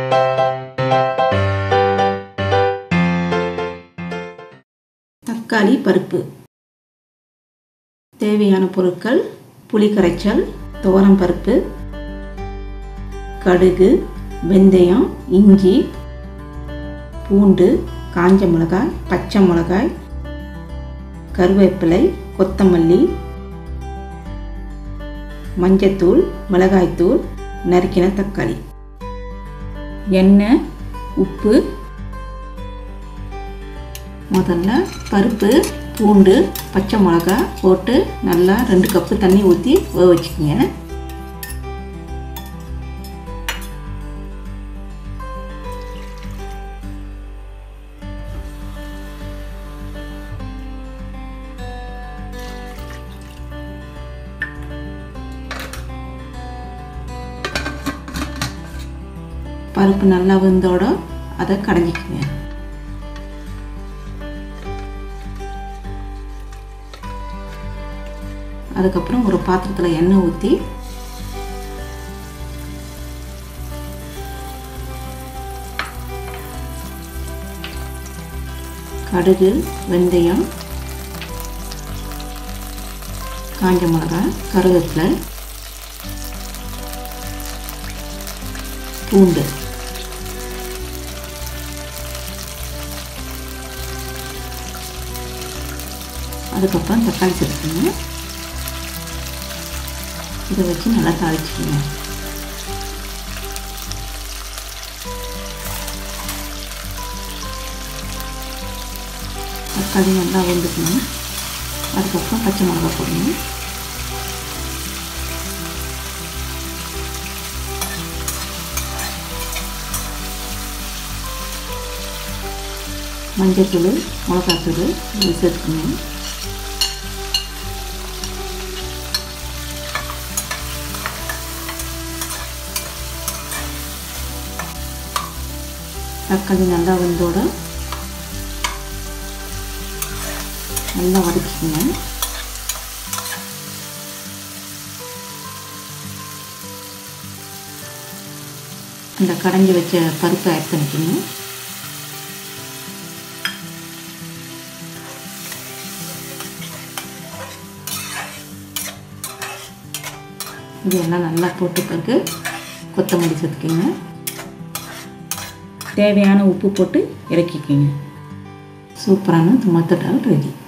தக்காளி பருப்பு தேவையான பொருட்கள் புளி கரைச்சல் துவரம் பருப்பு கடுகு வெந்தயம் இஞ்சி பூண்டு காஞ்ச மிளகாய் பச்சை மிளகாய் கருவேப்பிலை கொத்தமல்லி மஞ்சத்தூள் மிளகாய்த்தூள் நறுக்கின தக்காளி எண்ணெய் உப்பு முதல்ல பருப்பு பூண்டு பச்சை மிளகா போட்டு நல்லா ரெண்டு கப்பு தண்ணி ஊற்றி வேக வச்சுக்கோங்க பருப்பு நல்லா வெந்தோட அதை கடைஞ்சிக்கோங்க அதுக்கப்புறம் ஒரு பாத்திரத்தில் எண்ணெய் ஊற்றி கடுகு வெந்தயம் காஞ்ச மிளகாய் கருவேப்பிலை பூண்டு அதுக்கப்புறம் தக்காளி சேர்த்துக்கணும் இதை வச்சு நல்லா தாளிச்சிக்கணும் தக்காளி நல்லா வெந்துக்கணும் அதுக்கப்புறம் பச்சை மிளகா போடணும் மஞ்சள் மிளகாத்தூள் இது சேர்த்துக்கணும் தக்காளி நல்லா வெந்தோட நல்லா வதக்கிக்கணும் இந்த கடைஞ்சி வச்ச பருப்பை ஆட் பண்ணிக்கணும் இதெல்லாம் நல்லா போட்டு பிறகு கொத்தமல்லி சேர்த்துக்கிங்க தேவையான உப்பு போட்டு இறக்கிக்கிங்க சூப்பரான டொமேட்டோ டால் ரெடி